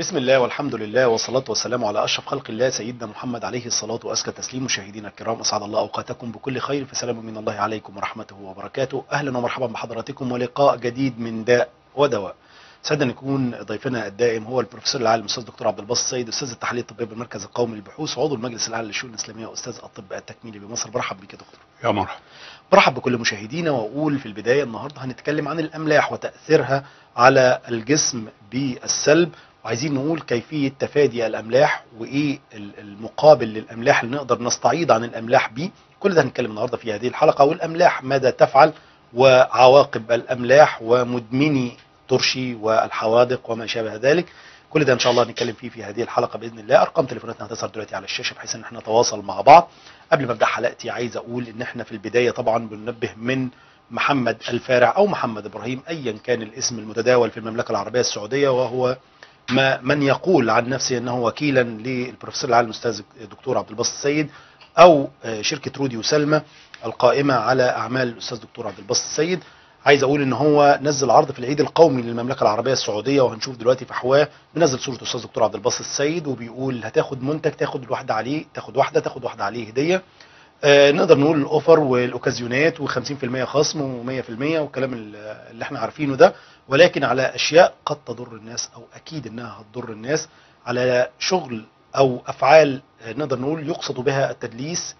بسم الله والحمد لله والصلاة والسلام على أشرف خلق الله سيدنا محمد عليه الصلاة وأزكى تسليم مشاهدينا الكرام أسعد الله أوقاتكم بكل خير فسلام من الله عليكم ورحمته وبركاته أهلا ومرحبا بحضراتكم ولقاء جديد من داء ودواء سعدنا ان يكون ضيفنا الدائم هو البروفيسور العالم الاستاذ دكتور عبد الباسط السيد استاذ التحليل الطبي بالمركز القومي للبحوث وعضو المجلس الاعلى للشؤون الاسلاميه واستاذ الطب التكميلي بمصر برحب بك يا دكتور يا مرحبا برحب بكل مشاهدينا واقول في البدايه النهارده هنتكلم عن الاملاح وتاثيرها على الجسم بالسلب وعايزين نقول كيفيه تفادي الاملاح وايه ال- المقابل للاملاح اللي نقدر نستعيض عن الاملاح بيه كل ده هنتكلم النهارده في هذه الحلقه والاملاح ماذا تفعل وعواقب الاملاح ومدمني ترشي والحوادق وما شابه ذلك كل ده ان شاء الله هنتكلم فيه في هذه الحلقه باذن الله ارقام تليفوناتنا هتظهر دلوقتي على الشاشه بحيث ان احنا نتواصل مع بعض قبل ما ابدا حلقتي عايز اقول ان احنا في البدايه طبعا بننبه من محمد الفارع او محمد ابراهيم ايا كان الاسم المتداول في المملكه العربيه السعوديه وهو ما من يقول عن نفسه انه وكيلا للبروفيسور العالم الاستاذ الدكتور عبد الباسط السيد او آه، شركه رودي وسلمى القائمه على اعمال الاستاذ الدكتور عبد الباسط السيد عايز اقول ان هو نزل عرض في العيد القومي للمملكه العربيه السعوديه وهنشوف دلوقتي في حواه منزل صوره الاستاذ الدكتور عبد الباسط السيد وبيقول هتاخد منتج تاخد الواحده عليه تاخد واحده تاخد واحده عليه هديه آه نقدر نقول الاوفر والاوكازيونات و50% خصم و100% والكلام ال- اللي احنا عارفينه ده ولكن على اشياء قد تضر الناس او اكيد انها هتضر الناس على شغل او افعال آه، نقدر نقول يقصد بها التدليس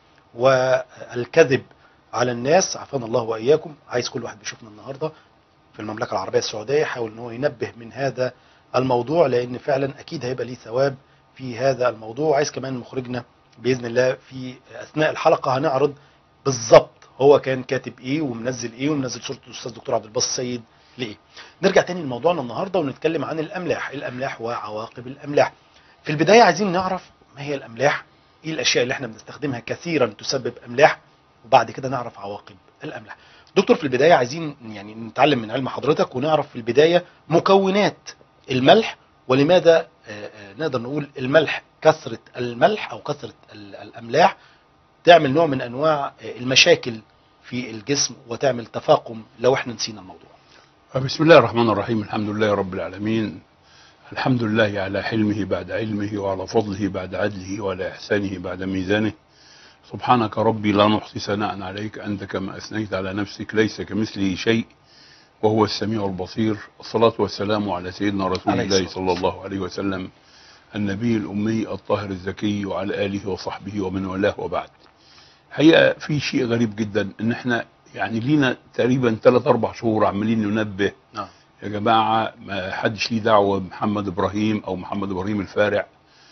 والكذب على الناس عافانا الله واياكم عايز كل واحد بيشوفنا النهارده في المملكه العربيه السعوديه يحاول ان هو ينبه من هذا الموضوع لان فعلا اكيد هيبقى ليه ثواب في هذا الموضوع عايز كمان مخرجنا باذن الله في اثناء الحلقه هنعرض بالظبط هو كان كاتب ايه ومنزل ايه ومنزل صوره الاستاذ دكتور عبد الباسط السيد لايه نرجع تاني لموضوعنا النهارده ونتكلم عن الاملاح الاملاح وعواقب الاملاح في البدايه عايزين نعرف ما هي الاملاح ايه الاشياء اللي احنا بنستخدمها كثيرا تسبب املاح وبعد كده نعرف عواقب الاملاح دكتور في البدايه عايزين يعني نتعلم من علم حضرتك ونعرف في البدايه مكونات الملح ولماذا آه، آه، نقدر نقول الملح كثره الملح او كثره ال- الاملاح تعمل نوع من انواع آه، المشاكل في الجسم وتعمل تفاقم لو احنا نسينا الموضوع بسم الله الرحمن الرحيم الحمد لله رب العالمين الحمد لله على حلمه بعد علمه وعلى فضله بعد عدله وعلى إحسانه بعد ميزانه سبحانك ربي لا نحصي ثناء عليك أنت كما أثنيت على نفسك ليس كمثله شيء وهو السميع البصير الصلاة والسلام على سيدنا رسول عليه الله الصلاة صلى الله عليه وسلم النبي الأمي الطاهر الزكي وعلى آله وصحبه ومن والاه وبعد حقيقة في شيء غريب جدا ان احنا يعني لينا تقريبا ثلاث اربع شهور عمالين ننبه نعم يا جماعة ما حدش ليه دعوة بمحمد ابراهيم او محمد ابراهيم الفارع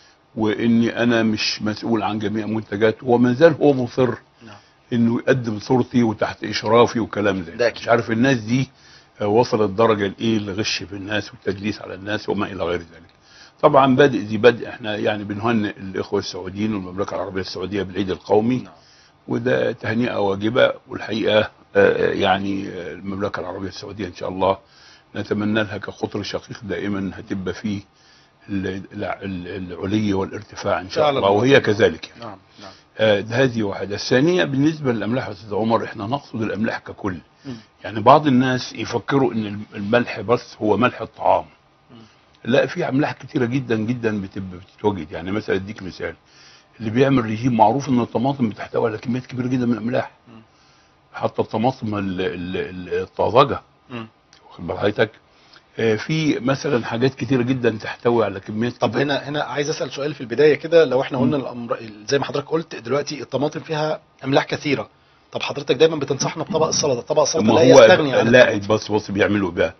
واني انا مش مسؤول عن جميع منتجاته وما زال هو مصر نعم انه يقدم صورتي وتحت اشرافي وكلام زي ده ده أكيد. مش عارف الناس دي آه، وصلت درجة لايه الغش في الناس والتدليس على الناس وما الى غير ذلك طبعا بادئ ذي بدء احنا يعني بنهنئ الاخوة السعوديين والمملكة العربية السعودية بالعيد القومي نعم وده تهنئة واجبة والحقيقة آه، يعني آه، المملكة العربية السعودية إن شاء الله نتمنى لها كخطر شقيق دائما هتبقى فيه ال- الع- ال- العلي والارتفاع إن شاء فعلا. الله وهي كذلك يعني. نعم نعم آه، ده هذه واحدة الثانية بالنسبة للأملاح يا أستاذ عمر إحنا نقصد الأملاح ككل مم. يعني بعض الناس يفكروا إن الملح بس هو ملح الطعام مم. لا في أملاح كتيرة جدا جدا بتبقى بتتوجد يعني مثلا أديك مثال اللي بيعمل رجيم معروف ان الطماطم بتحتوي على كميات كبيره جدا من الاملاح مم. حتى الطماطم ال- ال- ال- الطازجه مم. واخد بال حضرتك آه، في مثلا حاجات كتيره جدا تحتوي على كميات طب كبيرة. هنا هنا عايز اسال سؤال في البدايه كده لو احنا قلنا مم. الامر زي ما حضرتك قلت دلوقتي الطماطم فيها املاح كثيره طب حضرتك دايما بتنصحنا بطبق السلطه طبق السلطه ما لا هو يستغني عن لا الطماطم. بص بص بيعملوا بقى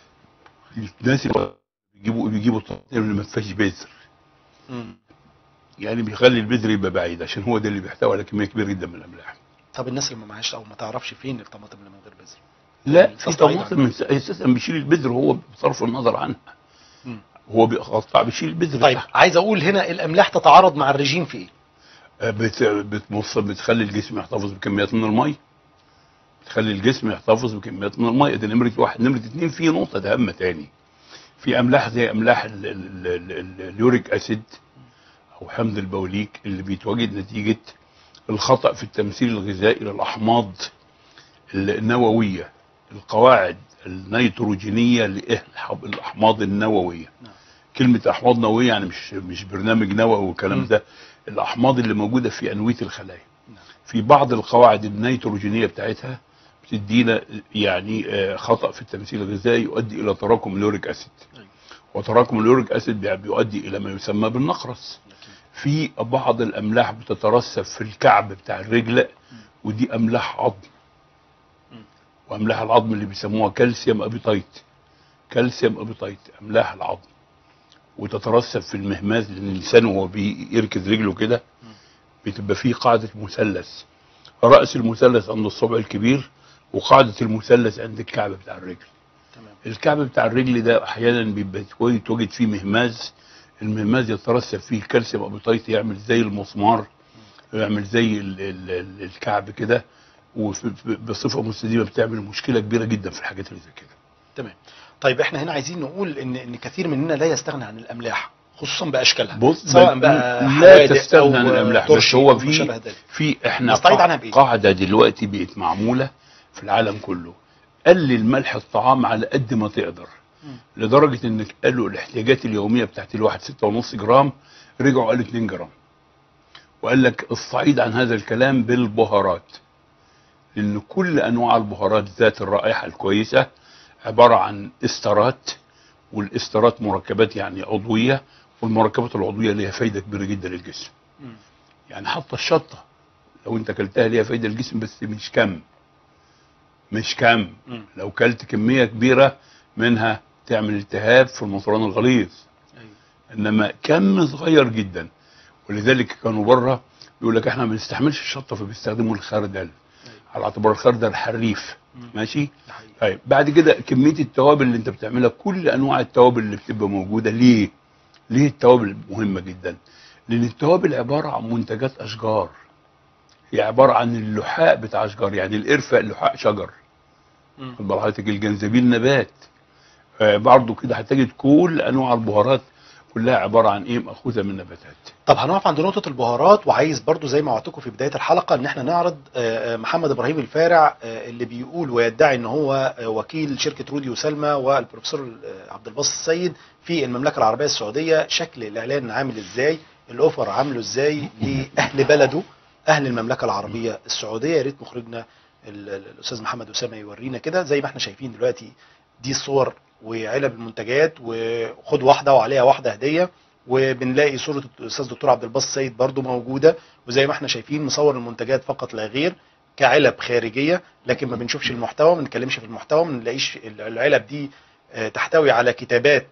الناس اللي بيجيبوا بيجيبوا الطماطم اللي ما فيهاش بذر مم. يعني بيخلي البذر يبقى بعيد عشان هو ده اللي بيحتوي على كميه كبيره جدا من الاملاح طب الناس اللي ما معهاش او ما تعرفش فين الطماطم اللي من غير بذر لا مم. في تصنيع. طماطم من- اساسا بيشيل البذر هو بصرف النظر عنها مم. هو بيقطع بيشيل البذر طيب بتاعها. عايز اقول هنا الاملاح تتعارض مع الرجيم في ايه آه، بت بتمص بتخلي الجسم يحتفظ بكميات من الميه بتخلي الجسم يحتفظ بكميات من الميه ده نمره واحد نمره اتنين في نقطه هامه تاني في املاح زي املاح ال- ال- ال- ال- اليوريك اسيد او حمض البوليك اللي بيتواجد نتيجه الخطا في التمثيل الغذائي للاحماض النوويه القواعد النيتروجينيه للاحماض النوويه نعم. كلمه احماض نوويه يعني مش مش برنامج نووي والكلام مم. ده الاحماض اللي موجوده في انويه الخلايا نعم. في بعض القواعد النيتروجينيه بتاعتها بتدينا يعني آه، خطا في التمثيل الغذائي يؤدي الى تراكم اليوريك اسيد أيوة. وتراكم اليوريك اسيد بي- بيؤدي الى ما يسمى بالنقرس في بعض الاملاح بتترسب في الكعب بتاع الرجل ودي املاح عظم مم. واملاح العظم اللي بيسموها كالسيوم ابيتايت كالسيوم ابيتايت املاح العظم وتترسب في المهماز لان الانسان وهو بيركز رجله كده مم. بتبقى فيه قاعده مثلث راس المثلث عند الصبع الكبير وقاعده المثلث عند الكعب بتاع الرجل تمام الكعب بتاع الرجل ده احيانا بيبقى كويس توجد فيه مهماز المهماز يترسب فيه الكالسيوم ابيتايت يعمل زي المسمار يعمل زي ال ال ال الكعب كده وبصفه مستديمه بتعمل مشكله كبيره جدا في الحاجات اللي زي كده تمام طيب احنا هنا عايزين نقول ان ان كثير مننا لا يستغني عن الاملاح خصوصا باشكالها بص سواء بل- بقى لا حوادق تستغنى أو عن الاملاح بس ترشي هو أو في ما شابه ذلك. في احنا نستعيد قا- عنها بإيه؟ قاعده دلوقتي بقت معموله في العالم كله قلل ملح الطعام على قد ما تقدر مم. لدرجه انك قالوا الاحتياجات اليوميه بتاعت الواحد 6.5 جرام رجعوا قالوا 2 جرام وقال لك الصعيد عن هذا الكلام بالبهارات لان كل انواع البهارات ذات الرائحه الكويسه عباره عن استرات والاسترات مركبات يعني عضويه والمركبات العضويه ليها فايده كبيره جدا للجسم مم. يعني حتى الشطه لو انت اكلتها ليها فايده للجسم بس مش كم مش كم مم. لو كلت كميه كبيره منها تعمل التهاب في المصران الغليظ أيوة. انما كم صغير جدا ولذلك كانوا بره يقول لك احنا ما بنستحملش الشطه فبيستخدموا الخردل على اعتبار الخردل حريف مم. ماشي ده حقيقي. طيب بعد كده كميه التوابل اللي انت بتعملها كل انواع التوابل اللي بتبقى موجوده ليه؟ ليه التوابل مهمه جدا؟ لان التوابل عباره عن منتجات اشجار هي عباره عن اللحاء بتاع اشجار يعني القرفه لحاء شجر مم. خد بال حضرتك الجنزبيل نبات آه برضه كده هتجد كل انواع البهارات كلها عباره عن ايه ماخوذه من نباتات طب هنقف عند نقطة البهارات وعايز برضو زي ما وعدتكم في بداية الحلقة ان احنا نعرض آه، آه، محمد ابراهيم الفارع آه، اللي بيقول ويدعي ان هو آه، وكيل شركة رودي وسلمى والبروفيسور آه، عبد الباسط السيد في المملكة العربية السعودية شكل الاعلان عامل ازاي الاوفر عامله ازاي لاهل بلده اهل المملكة العربية السعودية يا ريت مخرجنا ال- ال- الاستاذ محمد اسامة يورينا كده زي ما احنا شايفين دلوقتي دي صور وعلب المنتجات وخد واحدة وعليها واحدة هدية وبنلاقي صورة الأستاذ دكتور عبد الباسط السيد برضو موجودة وزي ما احنا شايفين مصور المنتجات فقط لا غير كعلب خارجية لكن ما بنشوفش المحتوى ما بنتكلمش في المحتوى ما بنلاقيش العلب دي آه، تحتوي على كتابات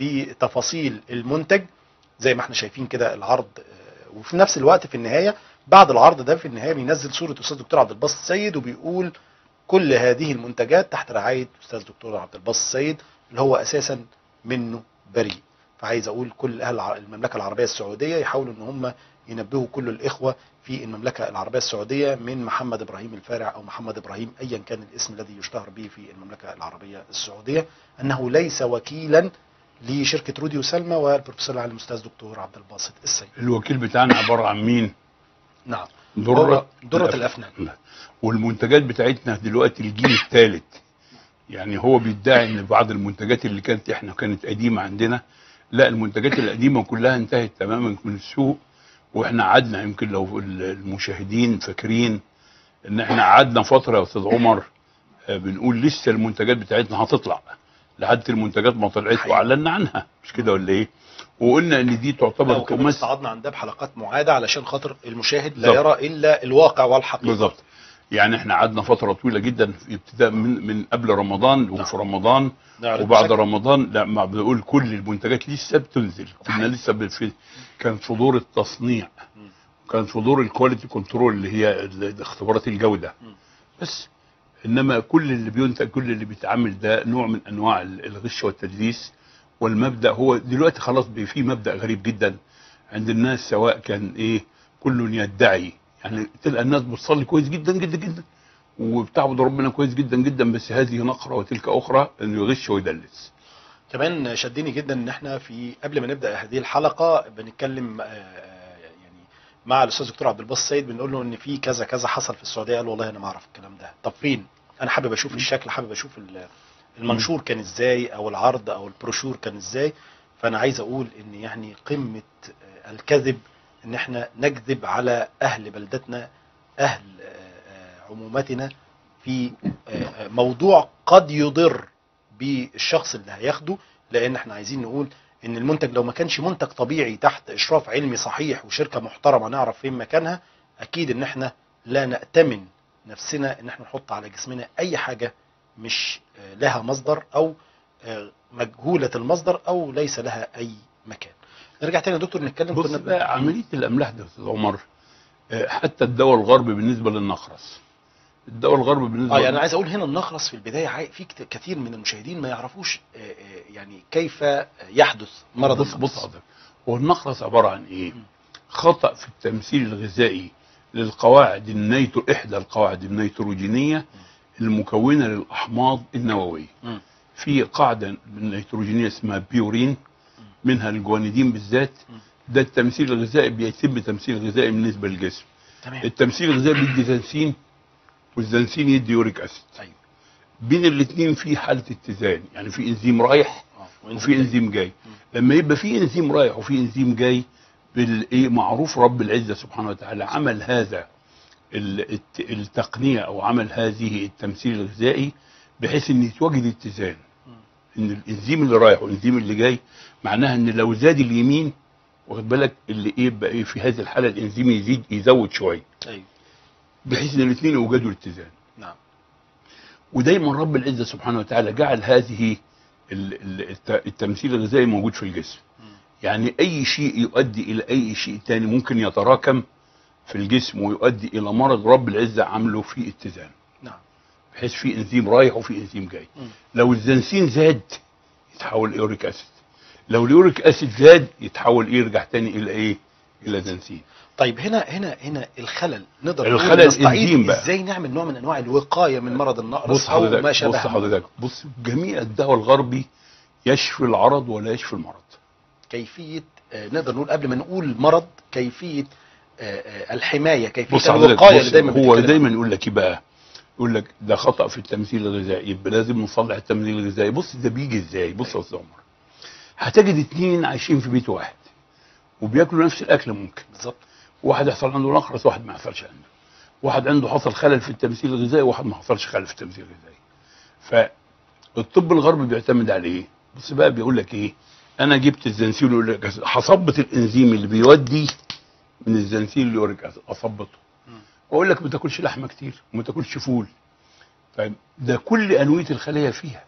بتفاصيل المنتج زي ما احنا شايفين كده العرض آه، وفي نفس الوقت في النهاية بعد العرض ده في النهاية بينزل صورة الأستاذ دكتور عبد الباسط السيد وبيقول كل هذه المنتجات تحت رعاية أستاذ دكتور عبد الباسط السيد اللي هو أساسا منه بريء فعايز اقول كل اهل الع- المملكه العربيه السعوديه يحاولوا ان هم ينبهوا كل الاخوه في المملكه العربيه السعوديه من محمد ابراهيم الفارع او محمد ابراهيم ايا كان الاسم الذي يشتهر به في المملكه العربيه السعوديه انه ليس وكيلا لشركه رودي وسلمى والبروفيسور العالم الاستاذ دكتور عبد الباسط السيد الوكيل بتاعنا عباره عن مين؟ نعم درة درة الأفنان. والمنتجات بتاعتنا دلوقتي الجيل الثالث يعني هو بيدعي ان بعض المنتجات اللي كانت احنا كانت قديمه عندنا لا المنتجات القديمه كلها انتهت تماما من السوق واحنا قعدنا يمكن لو المشاهدين فاكرين ان احنا قعدنا فتره يا استاذ عمر آه، بنقول لسه المنتجات بتاعتنا هتطلع لحد المنتجات ما طلعت حقيقي. واعلنا عنها مش كده ولا ايه؟ وقلنا ان دي تعتبر وكمان تمثل استعرضنا عن ده بحلقات معاده علشان خاطر المشاهد لا بالظبط. يرى الا الواقع والحقيقه بالظبط يعني احنا قعدنا فتره طويله جدا في ابتداء من من قبل رمضان وفي رمضان نعرض وبعد بشكل- رمضان لا ما بقول كل المنتجات لسه بتنزل كنا حقيقي. لسه ب- في كان في دور التصنيع مم. كان في دور الكواليتي كنترول اللي هي ال- اختبارات الجوده مم. بس انما كل اللي بينتج كل اللي بيتعمل ده نوع من انواع ال- الغش والتدليس والمبدا هو دلوقتي خلاص بي- في مبدا غريب جدا عند الناس سواء كان ايه كل يدعي يعني تلقى الناس بتصلي كويس جدا جدا جدا وبتعبد ربنا كويس جدا جدا بس هذه نقره وتلك اخرى انه يغش ويدلس كمان شدني جدا ان احنا في قبل ما نبدا هذه الحلقه بنتكلم آه، آه، يعني مع الاستاذ دكتور عبد الباسط السيد بنقول له ان في كذا كذا حصل في السعوديه قال والله انا ما اعرف الكلام ده طب فين انا حابب اشوف الشكل حابب اشوف ال- المنشور كان ازاي او العرض او البروشور كان ازاي فانا عايز اقول ان يعني قمه آه، الكذب ان احنا نكذب على اهل بلدتنا اهل آه، آه، عمومتنا في آه، آه، موضوع قد يضر بالشخص اللي هياخده لان احنا عايزين نقول ان المنتج لو ما كانش منتج طبيعي تحت اشراف علمي صحيح وشركه محترمه نعرف فين مكانها اكيد ان احنا لا نأتمن نفسنا ان احنا نحط على جسمنا اي حاجه مش آه، لها مصدر او آه، مجهوله المصدر او ليس لها اي مكان نرجع تاني يا دكتور نتكلم بص بقى عمليه الاملاح ده يا استاذ عمر آه، حتى الدواء الغربي بالنسبه للنخرس الدواء الغربي بالنسبه اه يعني انا عايز اقول هنا النخرس في البدايه عاي- في كت- كثير من المشاهدين ما يعرفوش آه، آه، يعني كيف يحدث مرض بص النخرس. بص حضرتك هو النخرس عباره عن ايه؟ مم. خطا في التمثيل الغذائي للقواعد النيترو احدى القواعد النيتروجينيه المكونه للاحماض النوويه مم. في قاعده نيتروجينيه اسمها بيورين منها الجوانيدين بالذات مم. ده التمثيل الغذائي بيتم تمثيل غذائي بالنسبه للجسم تمام التمثيل الغذائي بيدي زنسين والزنسين يدي يوريك اسيد ايوه بين الاثنين في حاله اتزان يعني في انزيم رايح اه وفي انزيم جاي لما يبقى في انزيم رايح وفي انزيم جاي بالايه معروف رب العزه سبحانه وتعالى عمل هذا ال- الت- التقنيه او عمل هذه التمثيل الغذائي بحيث ان يتواجد اتزان ان الانزيم اللي رايح والانزيم اللي جاي معناها ان لو زاد اليمين واخد بالك اللي ايه بقى إيه في هذه الحاله الانزيم يزيد يزود شويه ايوه بحيث ان الاثنين يوجدوا الاتزان نعم ودايما رب العزه سبحانه وتعالى جعل هذه ال- ال- الت- التمثيل الغذائي موجود في الجسم مم. يعني اي شيء يؤدي الى اي شيء تاني ممكن يتراكم في الجسم ويؤدي الى مرض رب العزه عامله في اتزان نعم بحيث في انزيم رايح وفي انزيم جاي مم. لو الزنسين زاد يتحول يوريك اسيد لو اليوريك اسيد زاد يتحول إيه يرجع تاني الى ايه الى زنسين طيب هنا هنا هنا الخلل نقدر نقول الخلل نستعيد إنزيم بقى. ازاي نعمل نوع من انواع الوقايه من مرض النقرس بص او ما حضرتك شابه بص حضرتك بص جميع الدواء الغربي يشفي العرض ولا يشفي المرض كيفيه آه، نقدر نقول قبل ما نقول مرض كيفيه آه، آه، الحمايه كيفيه بص حضرتك الوقايه بص اللي دايما هو بنتكلم دايما يقول لك ايه بقى يقول لك ده خطا في التمثيل الغذائي يبقى لازم نصلح التمثيل الغذائي بص ده بيجي ازاي بص يا استاذ عمر هتجد اتنين عايشين في بيت واحد وبياكلوا نفس الاكل ممكن بالظبط واحد يحصل عنده نقرس واحد ما يحصلش عنده واحد عنده حصل خلل في التمثيل الغذائي وواحد ما حصلش خلل في التمثيل الغذائي فالطب الغربي بيعتمد على ايه بص بقى بيقول لك ايه انا جبت الزنسيل يقول لك هصبت الانزيم اللي بيودي من الزنسيل اللي يوريك أسيد، اثبته مم. واقول لك ما تاكلش لحمه كتير وما تاكلش فول طيب ده كل انويه الخلايا فيها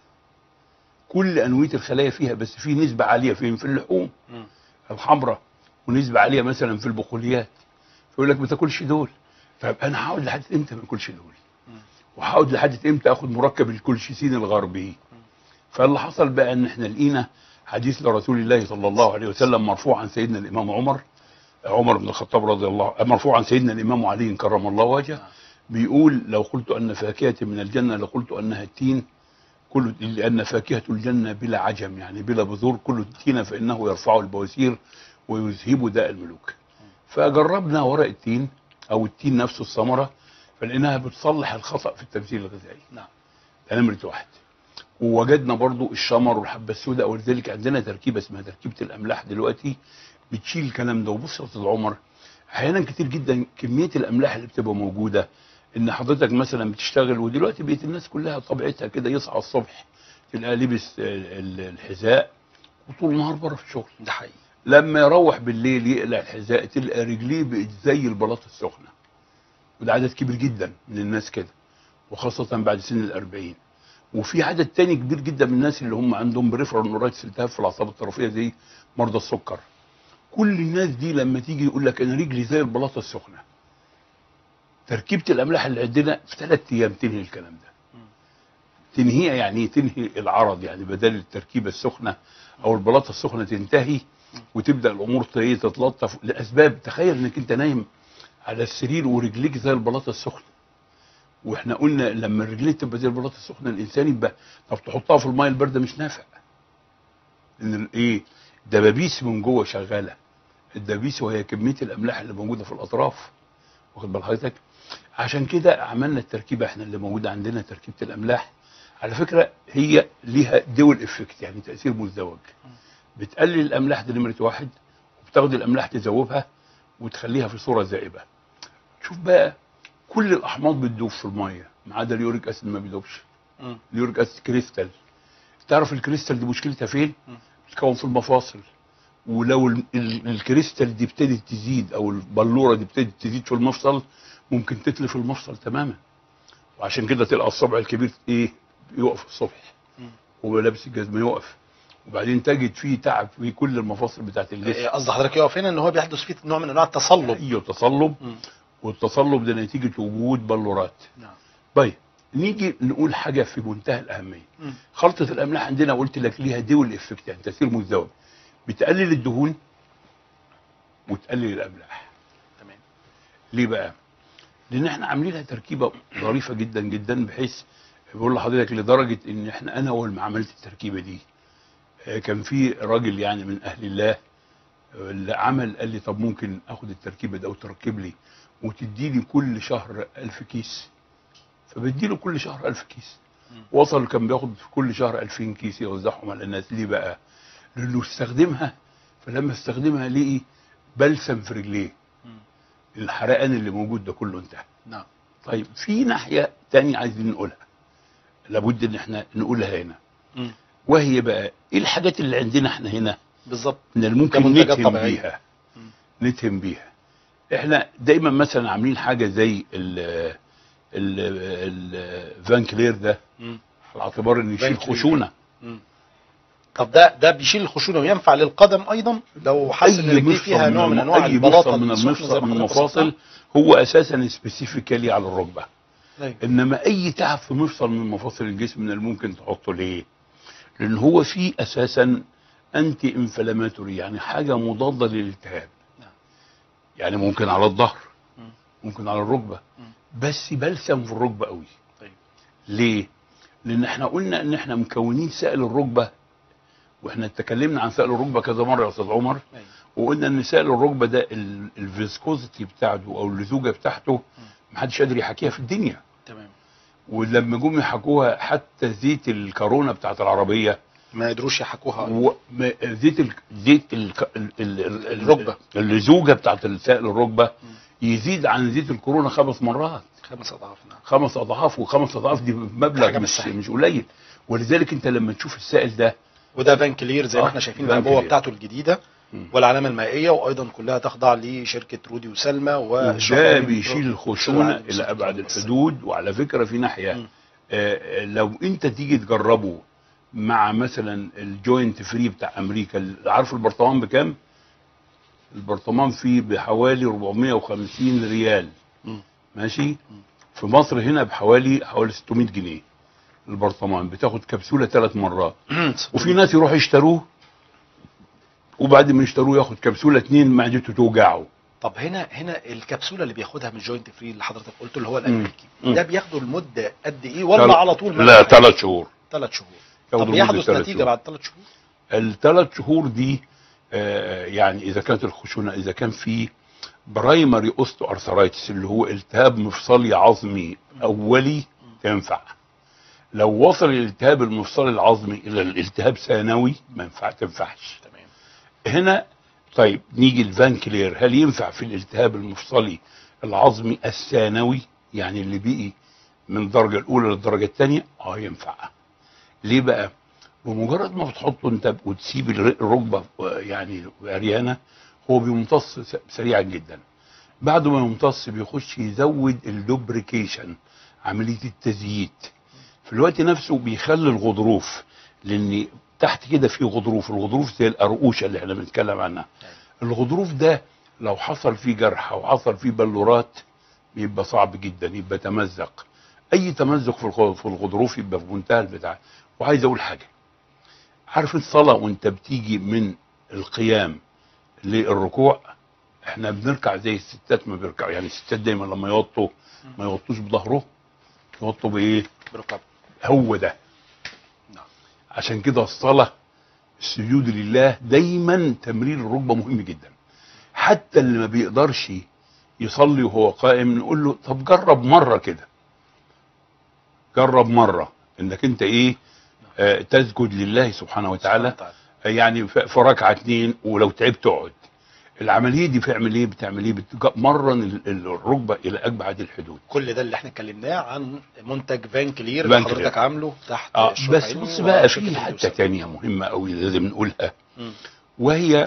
كل انويه الخلايا فيها بس في نسبه عاليه فين في اللحوم مم. الحمراء ونسبه عاليه مثلا في البقوليات فيقول لك ما تاكلش دول طيب انا هقعد لحد امتى ما اكلش دول مم. وهقعد لحد امتى اخد مركب الكولشيسين الغربي فاللي حصل بقى ان احنا لقينا حديث لرسول الله صلى الله عليه وسلم مرفوع عن سيدنا الامام عمر عمر بن الخطاب رضي الله مرفوع عن سيدنا الامام علي كرم الله وجهه بيقول لو قلت ان فاكهه من الجنه لقلت انها التين كل لان فاكهه الجنه بلا عجم يعني بلا بذور كل التين فانه يرفع البواسير ويذهب داء الملوك فجربنا ورق التين او التين نفسه الثمره فلقيناها بتصلح الخطا في التمثيل الغذائي نعم ده نمره واحد ووجدنا برضو الشمر والحبه السوداء ولذلك عندنا تركيبه اسمها تركيبه الاملاح دلوقتي بتشيل الكلام ده وبص يا استاذ عمر احيانا كتير جدا كميه الاملاح اللي بتبقى موجوده ان حضرتك مثلا بتشتغل ودلوقتي بقت الناس كلها طبيعتها كده يصحى الصبح تلاقيه لبس ال- ال- الحذاء وطول النهار بره في الشغل ده حقيقي لما يروح بالليل يقلع الحذاء تلقى رجليه بقت زي البلاط السخنه وده عدد كبير جدا من الناس كده وخاصه بعد سن الأربعين وفي عدد تاني كبير جدا من الناس اللي هم عندهم بريفرال نورايتس التهاب في الاعصاب الطرفيه زي مرضى السكر كل الناس دي لما تيجي يقول لك انا رجلي زي البلاطه السخنه تركيبه الاملاح اللي عندنا في ثلاث ايام تنهي الكلام ده تنهيها يعني إيه؟ تنهي العرض يعني بدل التركيبه السخنه او البلاطه السخنه تنتهي وتبدا الامور ت- إيه تتلطف لاسباب تخيل انك انت نايم على السرير ورجليك زي البلاطه السخنه واحنا قلنا لما الرجلين تبقى زي البلاطه السخنه الانسان يبقى طب تحطها في الميه البارده مش نافع ان ال- ايه دبابيس من جوه شغاله الدبابيس وهي كميه الاملاح اللي موجوده في الاطراف واخد بال حضرتك عشان كده عملنا التركيبه احنا اللي موجوده عندنا تركيبه الاملاح على فكره هي ليها دول افكت يعني تاثير مزدوج بتقلل الاملاح دي نمره واحد وبتاخد الاملاح تذوبها وتخليها في صوره ذائبه شوف بقى كل الاحماض بتدوب في الميه ما عدا اليوريك اسيد ما بيدوبش مم. اليوريك اسيد كريستال تعرف الكريستال دي مشكلتها فين مم. بتتكون في المفاصل ولو ال- ال- الكريستال دي ابتدت تزيد او البلوره دي ابتدت تزيد في المفصل ممكن تتلف المفصل تماما وعشان كده تلقى الصبع الكبير ايه يقف الصبح مم. وهو لابس الجزمه يقف وبعدين تجد فيه تعب في كل المفاصل بتاعت الجسم إيه قصد حضرتك يقف هنا ان هو بيحدث فيه نوع من انواع التصلب ايوه تصلب مم. والتصلب ده نتيجه وجود بلورات نعم طيب نيجي نقول حاجه في منتهى الاهميه مم. خلطه الاملاح عندنا قلت لك ليها دول افكت يعني تاثير مزدوج بتقلل الدهون وتقلل الاملاح تمام ليه بقى لان احنا عاملينها تركيبه ظريفه جدا جدا بحيث بقول لحضرتك لدرجه ان احنا انا اول ما عملت التركيبه دي آه، كان في راجل يعني من اهل الله آه، اللي عمل قال لي طب ممكن اخد التركيبه ده وتركب لي وتدي لي كل شهر ألف كيس فبدي له كل شهر ألف كيس مم. وصل كان بياخد في كل شهر 2000 كيس يوزعهم على الناس ليه بقى؟ لانه استخدمها فلما استخدمها لقي بلسم في رجليه مم. الحرقان اللي موجود ده كله انتهى نعم طيب في ناحيه تانية عايزين نقولها لابد ان احنا نقولها هنا مم. وهي بقى ايه الحاجات اللي عندنا احنا هنا بالظبط من الممكن كمنتجات نتهم طبيعية. بيها مم. نتهم بيها احنا دايما مثلا عاملين حاجه زي ال ال الفان كلير ده مم. على اعتبار انه يشيل فان كلير. خشونه مم. طب ده ده بيشيل الخشونه وينفع للقدم ايضا لو حاسس ان رجليه مفصل فيها نوع من انواع اي البلاطه مفصل من السخنة زي المفصل ما من حضرتك المفاصل وصفتها. هو اساسا سبيسيفيكالي على الركبه أيوة. انما اي تعب في مفصل من مفاصل الجسم من الممكن تحطه ليه؟ لان هو فيه اساسا انتي انفلاماتوري يعني حاجه مضاده للالتهاب نعم. يعني ممكن على الظهر مم. ممكن على الركبه مم. بس بلسم في الركبه قوي طيب. ليه؟ لان احنا قلنا ان احنا مكونين سائل الركبه واحنا اتكلمنا عن سائل الركبه كذا مره يا استاذ عمر أيوة. وقلنا ان سائل الركبه ده ال- الفيسكوزيتي بتاعته او اللزوجه بتاعته محدش قادر يحكيها في الدنيا تمام ولما جم يحكوها حتى زيت الكورونا بتاعت العربيه ما يقدروش يحكوها و... ما- زيت ال... زيت ال... ال... ال... ال... الركبة. اللزوجه بتاعت سائل الركبه يزيد عن زيت الكورونا خمس مرات خمس اضعاف نعم خمس اضعاف وخمس اضعاف دي مبلغ حاجة مش مش صحيح. مش قليل ولذلك انت لما تشوف السائل ده وده فان كلير زي ما آه، احنا شايفين فان العبوه كلير. بتاعته الجديده مم. والعلامه المائيه وايضا كلها تخضع لشركه رودي وسلمى ده والشعراوي بيشيل الخشونه الشعراوي الى ابعد بس. الحدود وعلى فكره في ناحيه مم. آه، لو انت تيجي تجربه مع مثلا الجوينت فري بتاع امريكا عارف البرطمان بكام؟ البرطمان فيه بحوالي 450 ريال مم. ماشي؟ في مصر هنا بحوالي حوالي 600 جنيه البرطمان بتاخد كبسوله ثلاث مرات وفي ناس يروحوا يشتروه وبعد ما يشتروه ياخد كبسوله اتنين معدته توجعه طب هنا هنا الكبسوله اللي بياخدها من الجوينت فري اللي حضرتك قلته اللي هو الامريكي مم. ده بياخده لمده قد ايه ولا تل- على طول لا ثلاث شهور ثلاث شهور ياخدوا طب لمدة يحدث تلات نتيجه شهور. بعد ثلاث شهور الثلاث شهور دي آه، يعني اذا كانت الخشونه اذا كان في برايمري اوستو ارثرايتس اللي هو التهاب مفصلي عظمي اولي تنفع لو وصل الالتهاب المفصلي العظمي الى الالتهاب ثانوي ما ينفع تنفعش تمام هنا طيب نيجي الفان كلير هل ينفع في الالتهاب المفصلي العظمي الثانوي يعني اللي بقي من الدرجه الاولى للدرجه الثانيه اه ينفع ليه بقى بمجرد ما بتحطه انت وتسيب الر- الركبه آه، يعني عريانه هو بيمتص س- سريعا جدا بعد ما يمتص بيخش يزود اللوبريكيشن عمليه التزييت في الوقت نفسه بيخلي الغضروف لان تحت كده في غضروف الغضروف زي القرقوشه اللي احنا بنتكلم عنها الغضروف ده لو حصل فيه جرح او حصل فيه بلورات بيبقى صعب جدا يبقى تمزق اي تمزق في الغ- في الغضروف يبقى في منتهى البتاع وعايز اقول حاجه عارف الصلاه وانت بتيجي من القيام للركوع احنا بنركع زي الستات ما بيركعوا يعني الستات دايما لما يوطوا ما يوطوش بظهره يوطوا بايه بركب هو ده نعم. عشان كده الصلاة السجود لله دايما تمرير الركبة مهم جدا حتى اللي ما بيقدرش يصلي وهو قائم نقول له طب جرب مرة كده جرب مرة انك انت ايه آه تسجد لله سبحانه وتعالى يعني في في ركعه اتنين ولو تعبت تقعد العمليه دي بتعمل ايه بتعمل ايه بتمرن ال- ال- الركبه الى ابعد الحدود كل ده اللي احنا اتكلمناه عن منتج فان كلير فان اللي حضرتك كلير. عامله تحت اه إشراف بس علمي بص بقى وشركة في حته اليوسف. تانية مهمه قوي لازم نقولها مم. وهي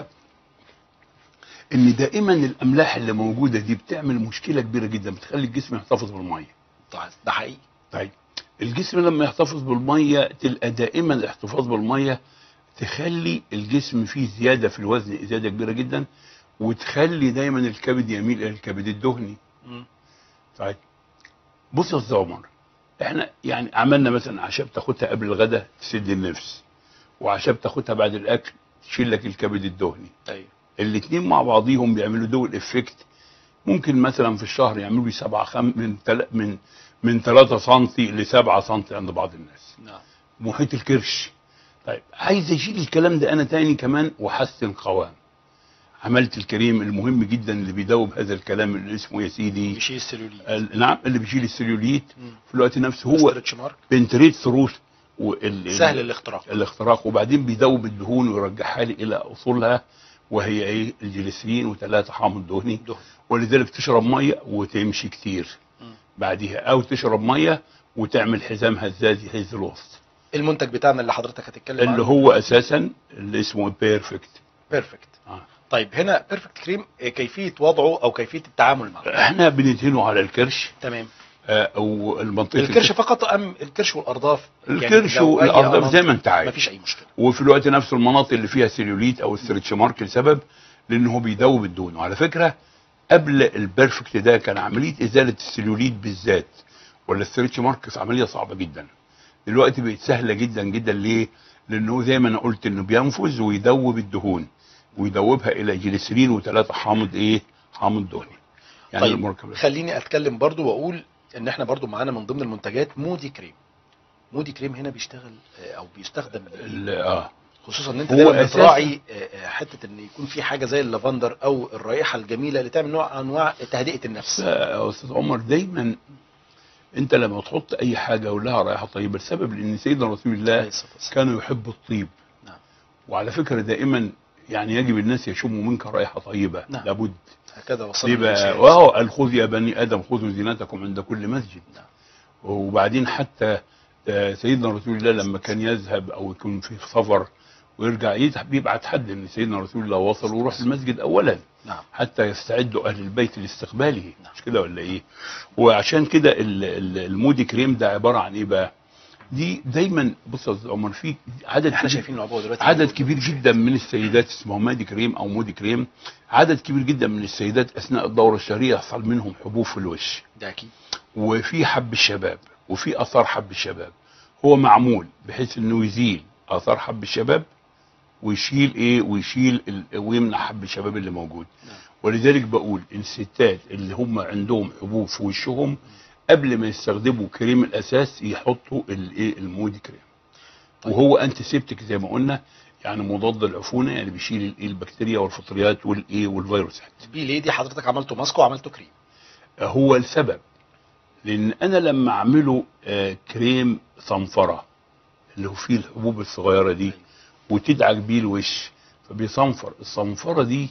ان دائما الاملاح اللي موجوده دي بتعمل مشكله كبيره جدا بتخلي الجسم يحتفظ بالميه طيب، ده حقيقي طيب الجسم لما يحتفظ بالميه تلقى دائما الاحتفاظ بالميه تخلي الجسم فيه زياده في الوزن زياده كبيره جدا وتخلي دايما الكبد يميل الى الكبد الدهني مم. طيب بص يا استاذ عمر احنا يعني عملنا مثلا عشاء بتاخدها قبل الغداء تسد النفس وعشاء بتاخدها بعد الاكل تشيل لك الكبد الدهني ايوه الاثنين مع بعضيهم بيعملوا دول افكت ممكن مثلا في الشهر يعملوا لي سبعة خم من تل... من من 3 سم ل 7 سم عند بعض الناس نعم محيط الكرش طيب عايز اشيل الكلام ده انا تاني كمان واحسن قوام عملت الكريم المهم جدا اللي بيدوب هذا الكلام اللي اسمه يا سيدي بيشيل السلوليت ال- نعم اللي بيشيل السليوليت مم. في الوقت نفسه هو ستريتش مارك بنتريت ثروث وال... سهل الاختراق الاختراق وبعدين بيدوب الدهون ويرجعها لي الى اصولها وهي ايه الجليسرين وثلاثه حامض دهني دهن ولذلك تشرب ميه وتمشي كتير مم. بعديها او تشرب ميه وتعمل حزام هزازي حيز الوسط المنتج بتاعنا اللي حضرتك هتتكلم اللي عنه هو اساسا اللي اسمه بيرفكت بيرفكت آه. طيب هنا بيرفكت كريم آه، كيفيه وضعه او كيفيه التعامل معه احنا بندهنه على الكرش تمام آه، او المنطقه الكرش فقط ام الكرش والارداف الكرش لو أي والارداف أمراض زي ما انت عايز مفيش اي مشكله وفي الوقت نفسه المناطق اللي فيها سيلوليت او ستريتش مارك لسبب لان هو بيدوب الدهون وعلى فكره قبل البرفكت ده كان عمليه ازاله السيلوليت بالذات ولا الستريتش ماركس عمليه صعبه جدا دلوقتي بقت سهله جدا جدا ليه؟ لانه زي ما انا قلت انه بينفذ ويدوب الدهون ويدوبها الى جليسرين وثلاثه حامض ايه؟ حامض دهني يعني طيب المركب خليني اتكلم برضو واقول ان احنا برضو معانا من ضمن المنتجات مودي كريم مودي كريم هنا بيشتغل آه، او بيستخدم لإيه؟ ال- اه خصوصا ان انت هو دايما أساساً- بتراعي آه، آه، حته ان يكون في حاجه زي اللافندر او الرائحه الجميله اللي تعمل نوع انواع تهدئه النفس يا استاذ عمر دايما انت لما تحط اي حاجه ولها رائحه طيبه السبب لان سيدنا رسول عليه الله الصلاة والسلام. كان يحب الطيب نعم. وعلى فكره دائما يعني يجب الناس يشموا منك رائحه طيبه نعم. لابد هكذا وصلنا ليه بقى للمسيح. وهو قال خذ يا بني ادم خذوا زينتكم عند كل مسجد نعم. وبعدين حتى آه، سيدنا رسول الله لما كان يذهب او يكون في سفر ويرجع يذهب بيبعت حد ان سيدنا رسول الله وصل ويروح المسجد اولا نعم حتى يستعدوا اهل البيت لاستقباله نعم. مش كده ولا ايه وعشان كده ال- ال- المودي كريم ده عباره عن ايه بقى دي دايما بص يا أستاذ عمر في عدد احنا كبير- شايفين العبوه دلوقتي عدد كبير جدا من السيدات اسمه مادي كريم او مودي كريم عدد كبير جدا من السيدات اثناء الدوره الشهريه يحصل منهم حبوب في الوش ده اكيد وفي حب الشباب وفي اثار حب الشباب هو معمول بحيث انه يزيل اثار حب الشباب ويشيل ايه ويشيل ال... ويمنع حب الشباب اللي موجود نعم. ولذلك بقول ان الستات اللي هم عندهم حبوب في وشهم قبل ما يستخدموا كريم الاساس يحطوا الايه المودي كريم طيب. وهو انتي سيبتك زي ما قلنا يعني مضاد للعفونه يعني بيشيل الايه البكتيريا والفطريات والايه والفيروسات بي ليدي حضرتك عملته ماسك وعملته كريم هو السبب لان انا لما اعمله آه، كريم صنفره اللي هو فيه الحبوب الصغيره دي وتدعك بيه الوش فبيصنفر الصنفره دي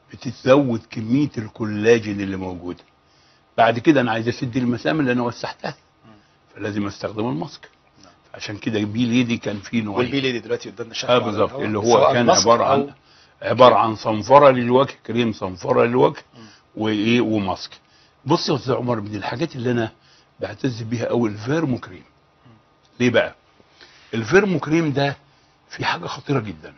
بتزود كميه الكولاجين اللي موجوده بعد كده انا عايز اسد المسام اللي انا وسعتها فلازم استخدم الماسك نعم. عشان كده بي ليدي كان فيه نوعين والبي ليدي دلوقتي قدامنا شكله اه على بالظبط الهواء، اللي هو سواء كان ماسك عباره أو- عن عباره عن صنفره للوجه كريم صنفره للوجه مم. وايه وماسك بص يا استاذ عمر من الحاجات اللي انا بعتز بيها قوي الفيرمو كريم ليه بقى الفيرمو كريم ده في حاجه خطيره جدا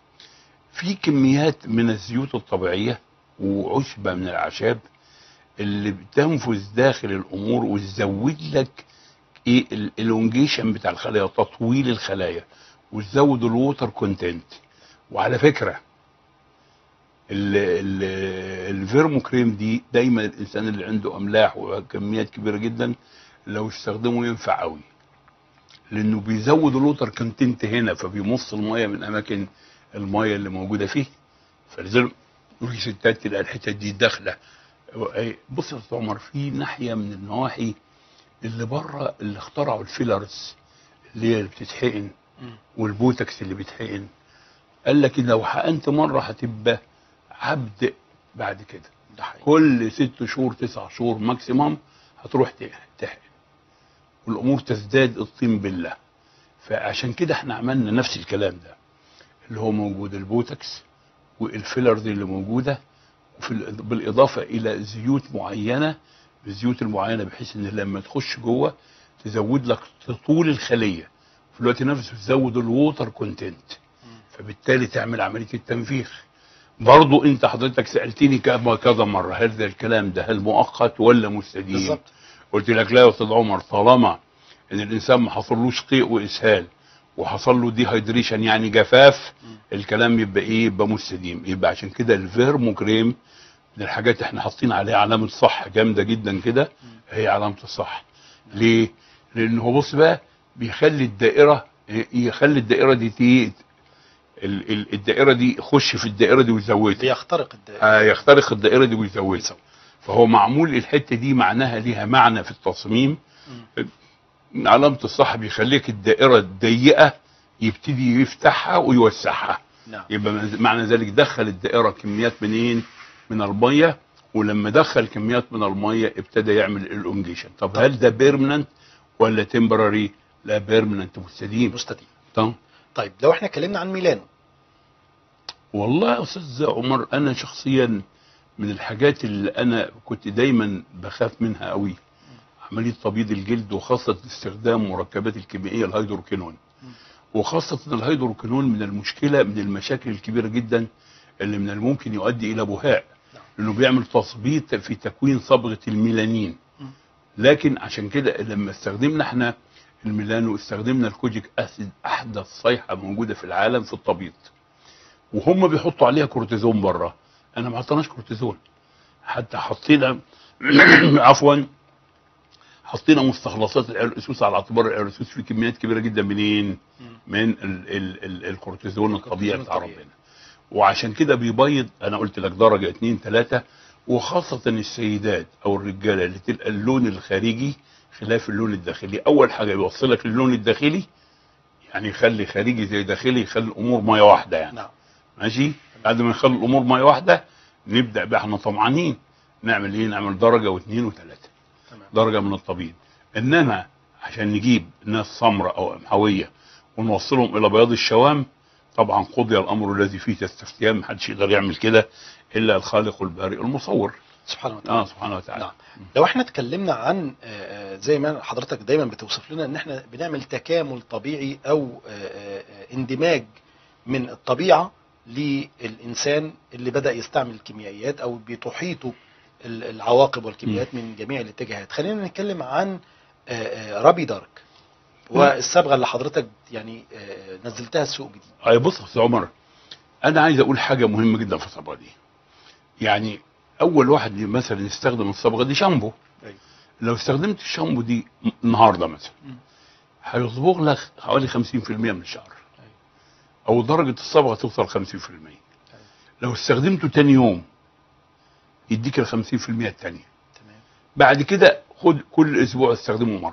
في كميات من الزيوت الطبيعيه وعشبه من الاعشاب اللي بتنفذ داخل الامور وتزود لك ايه الالونجيشن بتاع الخلايا تطويل الخلايا وتزود الووتر كونتنت وعلى فكره ال- ال- الفيرمو كريم دي دايما الانسان اللي عنده املاح وكميات كبيره جدا لو استخدمه ينفع قوي لانه بيزود الووتر كونتنت هنا فبيمص الميه من اماكن الميه اللي موجوده فيه فلذلك في ستات تلاقي الحتت دي داخله بص يا استاذ عمر في ناحيه من النواحي اللي بره اللي اخترعوا الفيلرز اللي هي اللي بتتحقن مم. والبوتكس اللي بيتحقن قال لك لو حقنت مره هتبقى عبد بعد كده ده حقيقي كل ست شهور تسع شهور ماكسيمم هتروح ت- تحقن والامور تزداد الطين بالله فعشان كده احنا عملنا نفس الكلام ده اللي هو موجود البوتكس والفيلرز اللي موجوده وفي ال- بالاضافه الى زيوت معينه بالزيوت المعينه بحيث ان لما تخش جوه تزود لك طول الخليه في الوقت نفسه تزود الووتر كونتنت فبالتالي تعمل عمليه التنفيخ برضو انت حضرتك سالتني كذا كذا مره هل ده الكلام ده هل مؤقت ولا مستديم بالظبط قلت لك لا يا استاذ عمر طالما ان الانسان ما حصلوش قيء واسهال وحصل له ديهايدريشن يعني جفاف مم. الكلام يبقى ايه يبقى مستديم يبقى عشان كده الفيرمو كريم من الحاجات احنا حاطين عليها علامه صح جامده جدا كده هي علامه الصح ليه؟ لان هو بص بقى بيخلي الدائره يخلي الدائره دي تي ال- ال- الدائره دي يخش في الدائره دي ويزودها بيخترق الدائره آه، يخترق الدائره دي ويزودها يسوي. فهو معمول الحته دي معناها ليها معنى في التصميم علامه الصح بيخليك الدائره الضيقه يبتدي يفتحها ويوسعها نعم يبقى معنى ذلك دخل الدائره كميات منين من الميه ولما دخل كميات من الميه ابتدى يعمل الالونجيشن طب هل ده بيرمننت ولا تمبراري لا بيرمننت مستديم مستديم طب طيب لو احنا اتكلمنا عن ميلانو والله يا استاذ عمر انا شخصيا من الحاجات اللي انا كنت دايما بخاف منها قوي عمليه تبييض الجلد وخاصه استخدام مركبات الكيميائيه الهيدروكينون وخاصه إن الهيدروكينون من المشكله من المشاكل الكبيره جدا اللي من الممكن يؤدي الى بهاء لانه بيعمل تثبيط في تكوين صبغه الميلانين لكن عشان كده لما استخدمنا احنا الميلانو استخدمنا الكوجيك اسيد احدث صيحه موجوده في العالم في التبييض وهم بيحطوا عليها كورتيزون بره انا ما حطيناش كورتيزون حتى حطينا عفوا حطينا مستخلصات العرقسوس على اعتبار العرقسوس في كميات كبيره جدا منين؟ من ال ال ال الكورتيزون الطبيعي بتاع الطبيعي. ربنا وعشان كده بيبيض انا قلت لك درجه اتنين تلاته وخاصه السيدات او الرجاله اللي تلقى اللون الخارجي خلاف اللون الداخلي اول حاجه يوصلك للون الداخلي يعني يخلي خارجي زي داخلي يخلي الامور ميه واحده يعني نعم ماشي بعد ما نخلي الامور ميه واحده نبدا بقى احنا طمعانين نعمل ايه نعمل درجه واثنين وثلاثه تمام درجه من التبييض انما عشان نجيب ناس سمراء او قمحويه ونوصلهم الى بياض الشوام طبعا قضي الامر الذي فيه تستفتيان محدش يقدر يعمل كده الا الخالق البارئ المصور سبحانه وتعالى اه سبحانه وتعالى نعم لو احنا اتكلمنا عن آه، آه، زي ما حضرتك دايما بتوصف لنا ان احنا بنعمل تكامل طبيعي او آه، آه، آه، اندماج من الطبيعه للانسان اللي بدا يستعمل الكيميائيات او بتحيطه ال- العواقب والكيميائيات من جميع الاتجاهات خلينا نتكلم عن آه، آه، رابي دارك والصبغه اللي حضرتك يعني آه، نزلتها السوق جديد اي بص يا أستاذ عمر انا عايز اقول حاجه مهمه جدا في الصبغه دي يعني اول واحد مثلا يستخدم الصبغه دي شامبو أيوة. لو استخدمت الشامبو دي النهارده مثلا مم. هيصبغ لك حوالي 50% من الشعر او درجه الصبغه توصل 50% لو استخدمته تاني يوم يديك ال 50% التانية تمام بعد كده خد كل اسبوع استخدمه مره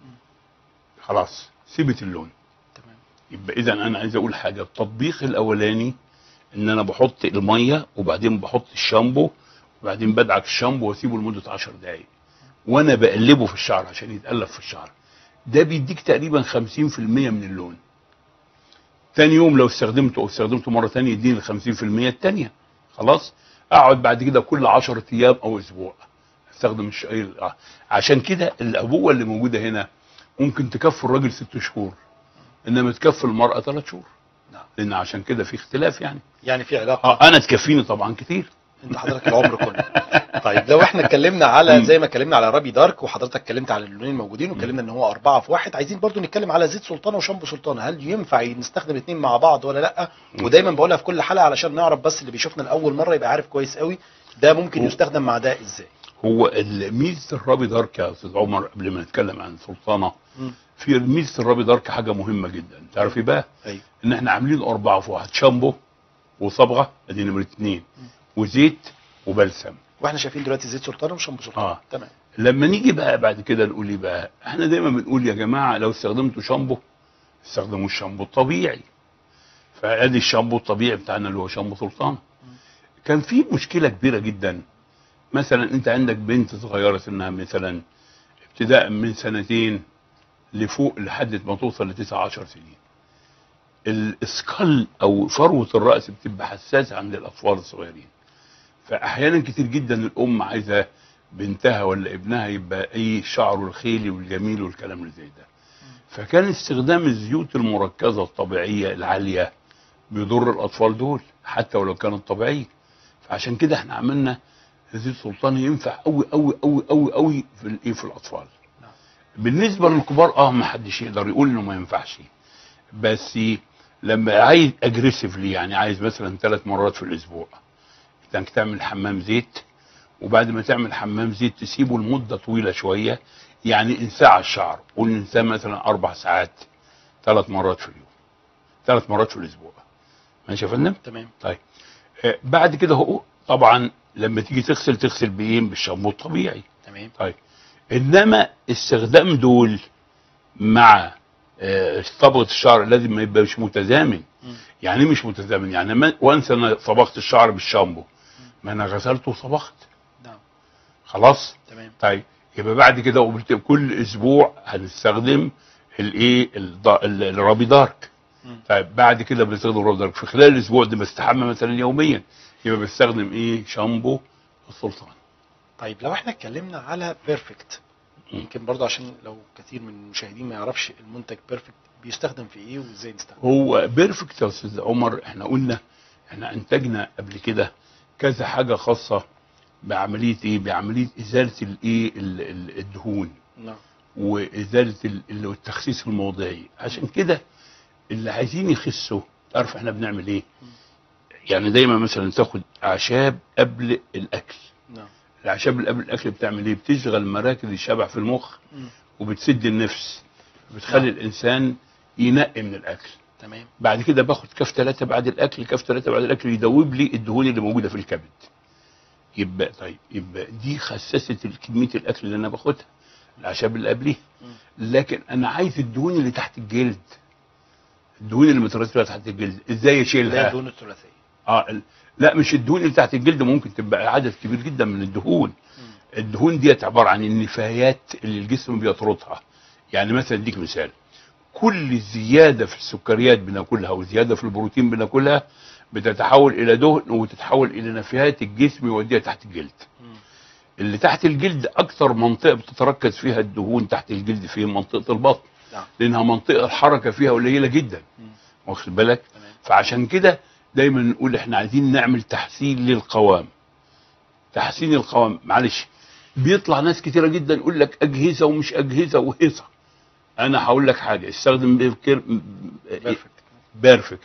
خلاص سيبت اللون تمام يبقى اذا انا عايز اقول حاجه التطبيق الاولاني ان انا بحط الميه وبعدين بحط الشامبو وبعدين بدعك الشامبو واسيبه لمده 10 دقائق وانا بقلبه في الشعر عشان يتقلب في الشعر ده بيديك تقريبا 50% من اللون تاني يوم لو استخدمته او استخدمته مره تانية يديني ال 50% التانية خلاص اقعد بعد كده كل 10 ايام او اسبوع استخدم الش... آه. عشان كده الابوه اللي موجوده هنا ممكن تكفي الراجل ست شهور انما تكفي المراه ثلاث شهور نعم لان عشان كده في اختلاف يعني يعني في علاقه اه انا تكفيني طبعا كتير انت حضرتك العمر كله طيب لو احنا اتكلمنا على مم. زي ما اتكلمنا على رابي دارك وحضرتك اتكلمت على اللونين الموجودين واتكلمنا ان هو اربعه في واحد عايزين برضو نتكلم على زيت سلطانه وشامبو سلطانه هل ينفع نستخدم الاثنين مع بعض ولا لا مم. ودايما بقولها في كل حلقه علشان نعرف بس اللي بيشوفنا لاول مره يبقى عارف كويس قوي ده ممكن هو- يستخدم مع ده ازاي هو ال- ميزه الرابي دارك يا استاذ عمر قبل ما نتكلم عن سلطانه مم. في ميزه الرابي دارك حاجه مهمه جدا تعرف ايه بقى ايوه ان احنا عاملين اربعه في واحد شامبو وصبغه ادي نمره اثنين وزيت وبلسم واحنا شايفين دلوقتي زيت سلطانه وشامبو سلطانه اه تمام لما نيجي بقى بعد كده نقول ايه بقى احنا دايما بنقول يا جماعه لو استخدمتوا شامبو استخدموا الشامبو الطبيعي فادي الشامبو الطبيعي بتاعنا اللي هو شامبو سلطان كان في مشكله كبيره جدا مثلا انت عندك بنت صغيره سنها مثلا ابتداء من سنتين لفوق لحد ما توصل ل 9 10 سنين الاسكال او فروه الراس بتبقى حساسه عند الاطفال الصغيرين فاحيانا كتير جدا الام عايزه بنتها ولا ابنها يبقى اي شعره الخيلي والجميل والكلام اللي زي ده فكان استخدام الزيوت المركزه الطبيعيه العاليه بيضر الاطفال دول حتى ولو كانت طبيعيه فعشان كده احنا عملنا زيت سلطان ينفع قوي قوي قوي قوي قوي في الايه في الاطفال نعم. بالنسبه للكبار اه ما حدش يقدر يقول انه ما ينفعش بس لما عايز اجريسيفلي يعني عايز مثلا ثلاث مرات في الاسبوع انك تعمل حمام زيت وبعد ما تعمل حمام زيت تسيبه لمده طويله شويه يعني انساع الشعر قول انسان مثلا اربع ساعات ثلاث مرات في اليوم ثلاث مرات في الاسبوع ماشي يا فندم؟ تمام طيب آه، بعد كده هو طبعا لما تيجي تغسل تغسل بايه؟ بالشامبو الطبيعي تمام طيب انما استخدام دول مع آه، طبقه الشعر لازم ما يبقاش متزامن مم. يعني إيه مش متزامن يعني ما وانس انا صبغت الشعر بالشامبو ما انا غسلته وصبغت نعم خلاص تمام طيب يبقى بعد كده قلت كل اسبوع هنستخدم الايه الض- ال- الرابي دارك مم. طيب بعد كده بنستخدم الرابي دارك في خلال الاسبوع ده بستحمى مثلا يوميا يبقى بستخدم ايه شامبو السلطان طيب لو احنا اتكلمنا على بيرفكت مم. يمكن برضه عشان لو كثير من المشاهدين ما يعرفش المنتج بيرفكت بيستخدم في ايه وازاي نستخدمه هو بيرفكت يا استاذ عمر احنا قلنا احنا انتجنا قبل كده كذا حاجه خاصه بعمليه ايه بعمليه ازاله الايه ال- ال- الدهون نعم وازاله ال- ال- التخسيس الموضعي عشان كده اللي عايزين يخسوا تعرف احنا بنعمل ايه يعني دايما مثلا تاخد اعشاب قبل الاكل نعم الاعشاب اللي قبل الاكل بتعمل ايه بتشغل مراكز الشبع في المخ مم. وبتسد النفس بتخلي نعم. الانسان ينقي من الاكل تمام بعد كده باخد كف ثلاثة بعد الأكل كف ثلاثة بعد الأكل يدوب لي الدهون اللي موجودة في الكبد يبقى طيب يبقى دي خسست كمية الأكل اللي أنا باخدها الأعشاب اللي قبليه مم. لكن أنا عايز الدهون اللي تحت الجلد الدهون اللي مترتبة تحت الجلد إزاي اللي هي أشيلها؟ الدهون الثلاثيه اه ال- لا مش الدهون اللي تحت الجلد ممكن تبقى عدد كبير جدا من الدهون مم. الدهون ديت عباره عن النفايات اللي الجسم بيطردها يعني مثلا اديك مثال كل زياده في السكريات بناكلها وزياده في البروتين بناكلها بتتحول الى دهن وتتحول الى نفايات الجسم يوديها تحت الجلد مم. اللي تحت الجلد اكتر منطقه بتتركز فيها الدهون تحت الجلد في منطقه البطن نعم لانها منطقه الحركه فيها قليله جدا مم. واخد بالك تمام فعشان كده دايما نقول احنا عايزين نعمل تحسين للقوام تحسين القوام معلش بيطلع ناس كتيره جدا يقول لك اجهزه ومش اجهزه وهيصه انا هقول لك حاجه استخدم بيركر بيرفكت بيرفكت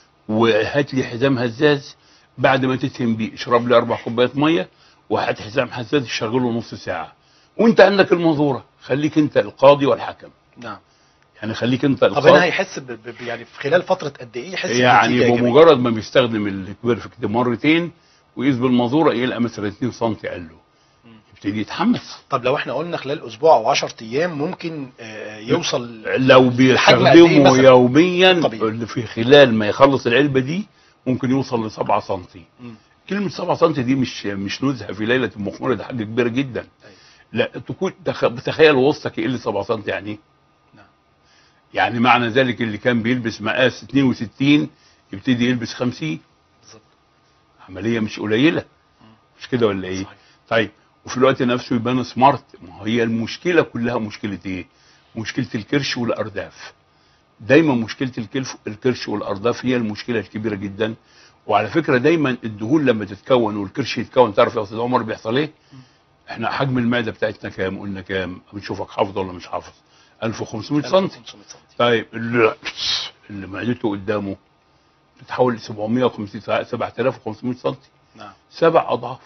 وهات لي حزام هزاز بعد ما تتهم بيه اشرب لي اربع كوبايات ميه وهات حزام هزاز شغله نص ساعه وانت عندك المنظوره خليك انت القاضي والحكم نعم يعني خليك انت طب القاضي هنا هيحس ب... ب... يعني في خلال فتره قد ايه يحس يعني بنتيجة إيجابية؟ بمجرد ما بيستخدم البيرفكت مرتين ويقيس بالمنظوره يلقى مثلا 2 سم قال له مم. يبتدي يتحمس طب لو احنا قلنا خلال اسبوع او 10 ايام ممكن آه، يوصل لو قد إيه بيستخدمه مثلاً؟ يوميا طبيعي. اللي في خلال ما يخلص العلبه دي ممكن يوصل ل 7 سم مم. كلمه 7 سم دي مش مش نزهه في ليله مخمره ده حاجه كبيره جدا أيوة. لا تكون تخ- تخيل وسطك يقل 7 سم يعني ايه؟ نعم. يعني معنى ذلك اللي كان بيلبس مقاس 62 يبتدي يلبس 50 بالظبط عمليه مش قليله مش كده ولا ايه؟ صحيح. طيب وفي الوقت نفسه يبان سمارت ما هي المشكله كلها مشكله ايه؟ مشكله الكرش والارداف دايما مشكله الكلف الكرش والارداف هي المشكله الكبيره جدا وعلى فكره دايما الدهون لما تتكون والكرش يتكون تعرف يا استاذ عمر بيحصل ايه؟ احنا حجم المعده بتاعتنا كام؟ قلنا كام؟ بنشوفك حافظ ولا مش حافظ؟ 1500 سم 1500 سم طيب اللي, اللي معدته قدامه تتحول ل 750 7500 سم نعم سبع اضعاف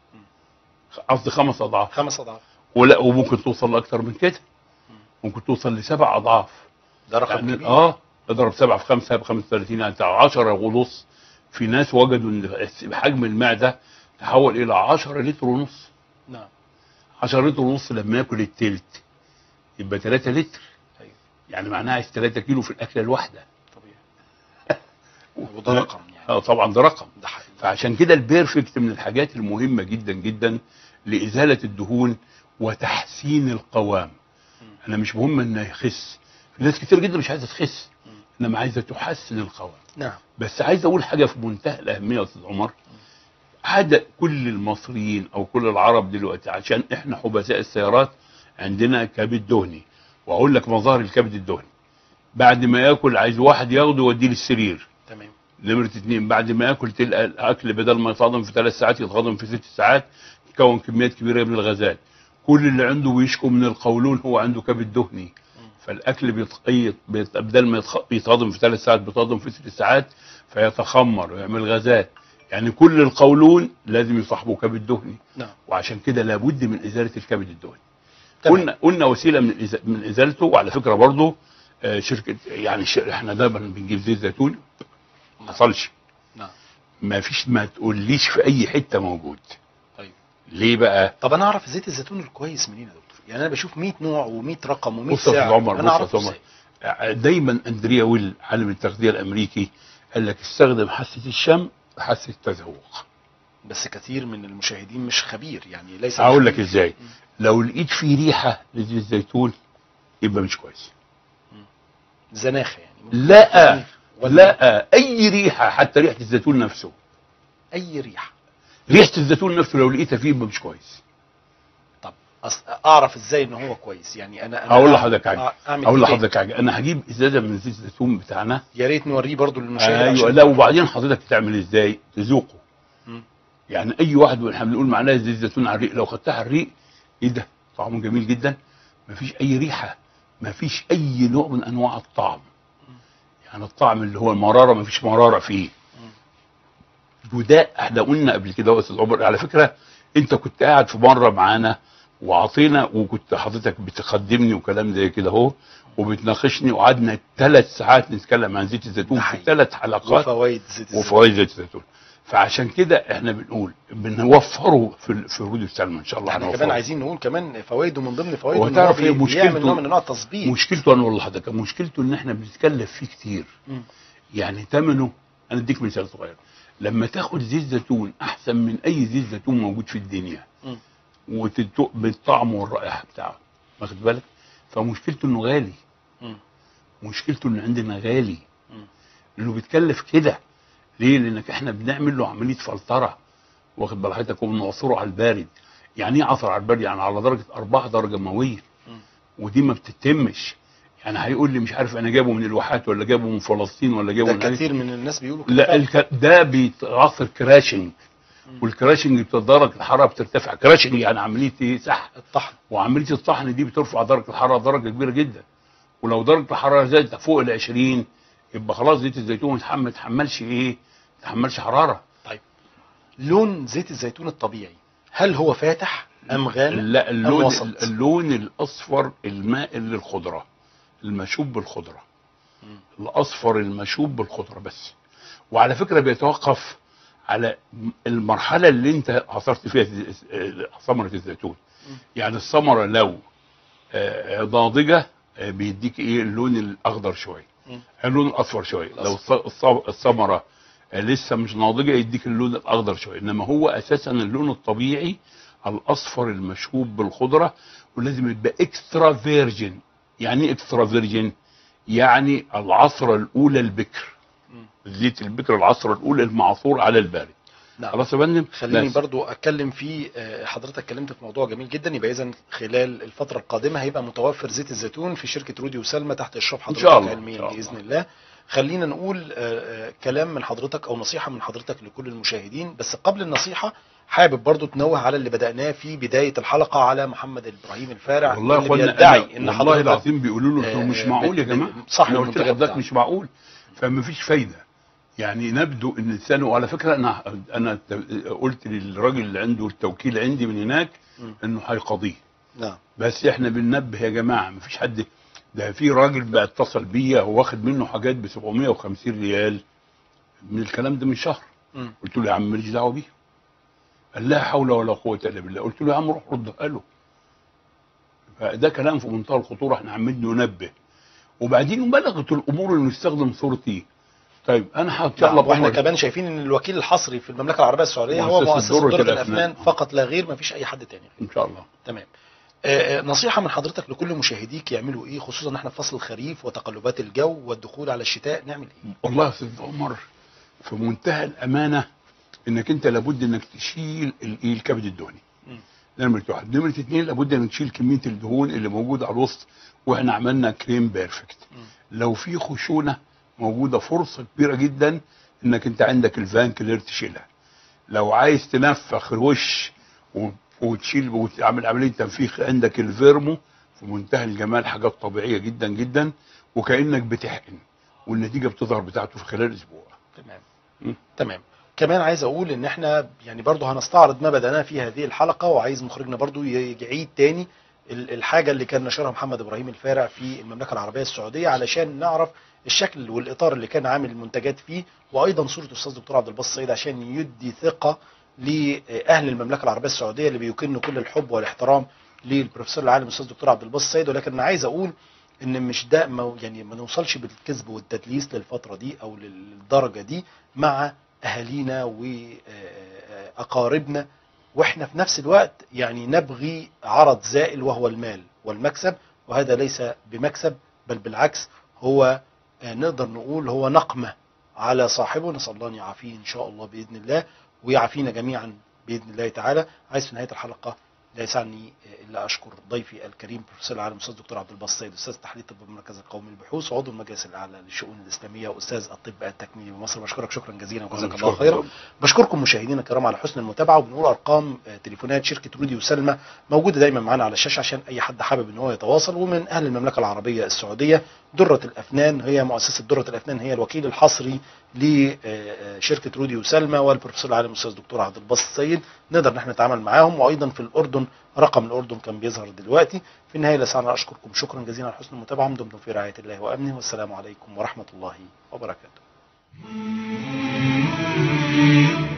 قصدي خمس اضعاف خمس اضعاف ولا وممكن توصل لاكتر من كده ممكن توصل لسبع اضعاف ده رقم يعني كبير اه اضرب سبعه في خمسه ب 35 يعني بتاع 10 ونص في ناس وجدوا ان حجم المعده تحول الى 10 لتر ونص نعم 10 لتر ونص لما ياكل التلت يبقى 3 لتر ايوه يعني معناها عايز 3 كيلو في الاكله الواحده طبيعي وده رقم يعني اه طبعا ده رقم ده حقيقي فعشان كده البيرفكت من الحاجات المهمه جدا جدا لازاله الدهون وتحسين القوام انا مش مهم انه يخس في ناس كتير جدا مش عايزه تخس انما عايزه تحسن القوام نعم بس عايز اقول حاجه في منتهى الاهميه يا استاذ عمر عاد كل المصريين او كل العرب دلوقتي عشان احنا حبساء السيارات عندنا كبد دهني واقول لك مظاهر الكبد الدهني بعد ما ياكل عايز واحد ياخده يوديه للسرير تمام نمرة اتنين بعد ما ياكل تلقى الاكل بدل ما يتهضم في ثلاث ساعات يتهضم في ست ساعات يكون كميات كبيره من الغازات كل اللي عنده بيشكو من القولون هو عنده كبد دهني فالاكل بيتقيط بيت- بدل ما يتخ- يتهضم في ثلاث ساعات بيتهضم في ست ساعات فيتخمر ويعمل غازات يعني كل القولون لازم يصاحبه كبد دهني نعم وعشان كده لابد من ازاله الكبد الدهني تمام. قلنا قلنا وسيله من إز- من ازالته وعلى فكره برضه آه، شركه يعني ش- احنا دايما بنجيب زيت زيتون ما حصلش نعم ما فيش ما تقوليش في اي حته موجود طيب ليه بقى طب انا اعرف زيت الزيتون الكويس منين يا دكتور يعني انا بشوف 100 نوع و100 رقم و100 بص يا سعر أستاذ عمر انا بص يا اعرفه أستاذ عمر ازاي دايما اندريا ويل عالم التغذيه الامريكي قال لك استخدم حاسه الشم حاسه التذوق بس كثير من المشاهدين مش خبير يعني ليس هقول لك بخبير. ازاي لو لقيت فيه ريحه لزيت الزيتون يبقى مش كويس زناخه يعني لا ولا لا اي ريحه حتى ريحه الزيتون نفسه اي ريحه ريحه الزيتون نفسه لو لقيتها فيه يبقى مش كويس طب أص... اعرف ازاي ان هو كويس يعني انا انا هقول أع- لحضرتك حاجه أع- اعمل هقول إيه؟ لحضرتك حاجه انا هجيب ازازه من زيت الزيتون بتاعنا يا ريت نوريه برضو للمشاهد ايوه عشان- لا وبعدين حضرتك تعمل ازاي تذوقه مم. يعني اي واحد احنا بنقول معناها زيت زيتون على الريق لو خدتها على الريق ايه ده طعمه جميل جدا مفيش اي ريحه مفيش اي نوع من انواع الطعم يعني الطعم اللي هو المراره مفيش مراره فيه وده احنا قلنا قبل كده يا استاذ عمر على فكره انت كنت قاعد في مره معانا وعطينا وكنت حضرتك بتقدمني وكلام زي كده اهو وبتناقشني وقعدنا ثلاث ساعات نتكلم عن زيت الزيتون ده في حقيقي. ثلاث حلقات وفوائد زيت الزيتون وفوائد زيت الزيتون فعشان كده احنا بنقول بنوفره في في رود السلمى ان شاء الله احنا هنوفره. كمان عايزين نقول كمان فوائده من ضمن فوائده هو إن تعرف بي- إيه مشكلته؟ بيعمل نوع من انواع التظبيط مشكلته انا والله لحضرتك مشكلته ان احنا بنتكلف فيه كتير مم. يعني ثمنه انا اديك مثال صغير لما تاخد زيت زيتون احسن من اي زيت زيتون موجود في الدنيا مم. وتدوق بالطعم والرائحه بتاعه واخد بالك فمشكلته انه غالي مم. مشكلته انه عندنا غالي مم. انه بيتكلف كده ليه لانك احنا بنعمل له عمليه فلتره واخد بال حضرتك وبنعصره على البارد يعني ايه عصر على البارد يعني على درجه 4 درجه مئويه مم. ودي ما بتتمش يعني هيقول لي مش عارف انا جابه من الواحات ولا جابه من فلسطين ولا جابه ده من أي- كثير من الناس بيقولوا كده لا فعلا. الك... ده بيتعصر كراشنج والكراشنج درجه الحراره بترتفع كراشنج يعني عمليه ايه سحب الطحن وعمليه الطحن دي بترفع درجه الحراره درجه كبيره جدا ولو درجه الحراره زادت فوق ال 20 يبقى خلاص زيت الزيتون يتحمل ما يتحملش ايه ما يتحملش حراره طيب لون زيت الزيتون الطبيعي هل هو فاتح ام غامق لا أم اللون وسط؟ اللون الاصفر المائل للخضره المشوب بالخضره مم. الاصفر المشوب بالخضره بس وعلى فكره بيتوقف على المرحله اللي انت عصرت فيها الز- آه، ثمره الزيتون مم. يعني الثمره لو آه، ناضجه آه، بيديك ايه اللون الاخضر شويه مم. اللون الاصفر شويه لو الأصفر. الث- الث- الثمره آه، لسه مش ناضجه يديك اللون الاخضر شويه انما هو اساسا اللون الطبيعي الاصفر المشوب بالخضره ولازم يبقى اكسترا فيرجن يعني ايه اكسترا فيرجن يعني العصره الاولى البكر مم. زيت البكر العصره الاولى المعصور على البارد نعم خلاص يا فندم خليني بس. برضو اتكلم في آه، حضرتك اتكلمت في موضوع جميل جدا يبقى اذا خلال الفتره القادمه هيبقى متوفر زيت الزيتون في شركه رودي وسلمى تحت اشراف حضرتك شاء الله، علميا إن شاء الله. باذن الله خلينا نقول آه، آه، كلام من حضرتك او نصيحه من حضرتك لكل المشاهدين بس قبل النصيحه حابب برضو تنوه على اللي بدأناه في بداية الحلقة على محمد إبراهيم الفارع والله يا اللي اخوانا بيدعي أنا- إن والله حضرتك العظيم بيقولوا له آه، مش معقول يا بت- جماعه صح انا قلت المنتجات لحضرتك بتاعته. مش معقول فما فيش فايده يعني نبدو ان لسانه وعلى فكره انا انا ت- قلت للراجل اللي عنده التوكيل عندي من هناك مم. انه هيقضيه نعم بس احنا بننبه يا جماعه مفيش حد ده في راجل بقى اتصل بيا هو واخد منه حاجات ب 750 ريال من الكلام ده من شهر مم. قلت له يا عم ماليش دعوه بيه قال لا حول ولا قوه الا بالله قلت له يا عم روح ردها له فده كلام في منتهى الخطوره احنا عمالين ننبه وبعدين بلغت الامور انه يستخدم صورتي طيب انا ان شاء الله واحنا بأمر- كمان شايفين ان الوكيل الحصري في المملكه العربيه السعوديه هو مؤسسة مؤسسه درة درة الأفنان. الافنان فقط لا غير ما فيش اي حد تاني ان شاء الله تمام آه، آه، نصيحة من حضرتك لكل مشاهديك يعملوا ايه خصوصا ان احنا في فصل الخريف وتقلبات الجو والدخول على الشتاء نعمل ايه؟ والله يا استاذ عمر في منتهى الامانه انك انت لابد انك تشيل ال- إيه الكبد الدهني مم. ده نمره واحد نمره اتنين لابد انك تشيل كميه الدهون اللي موجوده على الوسط واحنا عملنا كريم بيرفكت مم. لو في خشونه موجوده فرصه كبيره جدا انك انت عندك الفان كلير تشيلها لو عايز تنفخ الوش و- وتشيل وتعمل عمليه تنفيخ عندك الفيرمو في منتهى الجمال حاجات طبيعيه جدا جدا وكانك بتحقن والنتيجه بتظهر بتاعته في خلال اسبوع تمام مم. تمام كمان عايز اقول ان احنا يعني برضو هنستعرض ما بدأناه في هذه الحلقة وعايز مخرجنا برضو ي- يعيد تاني ال- الحاجة اللي كان نشرها محمد ابراهيم الفارع في المملكة العربية السعودية علشان نعرف الشكل والاطار اللي كان عامل المنتجات فيه وايضا صورة الاستاذ دكتور عبد الباسط السيد عشان يدي ثقة لاهل المملكة العربية السعودية اللي بيكنوا كل الحب والاحترام للبروفيسور العالم الاستاذ دكتور عبد الباسط السيد ولكن انا عايز اقول ان مش ده ما يعني ما نوصلش بالكذب والتدليس للفتره دي او للدرجه دي مع اهالينا واقاربنا واحنا في نفس الوقت يعني نبغي عرض زائل وهو المال والمكسب وهذا ليس بمكسب بل بالعكس هو آه، نقدر نقول هو نقمه على صاحبه نسال الله ان يعافيه ان شاء الله باذن الله ويعافينا جميعا باذن الله تعالى عايز في نهايه الحلقه لا يسعني الا اشكر ضيفي الكريم بروفيسور العالم الاستاذ دكتور عبد الباسط السيد استاذ تحليل طب بالمركز القومي للبحوث وعضو المجلس الاعلى للشؤون الاسلاميه واستاذ الطب التكميلي بمصر بشكرك شكرا جزيلا وجزاك الله خيرا بشكركم مشاهدينا الكرام على حسن المتابعه وبنقول ارقام آه، تليفونات شركه رودي وسلمى موجوده دايما معانا على الشاشه عشان اي حد حابب ان هو يتواصل ومن اهل المملكه العربيه السعوديه دره الافنان هي مؤسسه دره الافنان هي الوكيل الحصري لشركه رودي وسلمى والبروفيسور العالم الاستاذ دكتور عبد الباسط السيد نقدر ان احنا نتعامل معاهم وايضا في اردن رقم الاردن كان بيظهر دلوقتي في النهايه لسعنا اشكركم شكرا جزيلا على حسن المتابعه دمتم في رعايه الله وامنه والسلام عليكم ورحمه الله وبركاته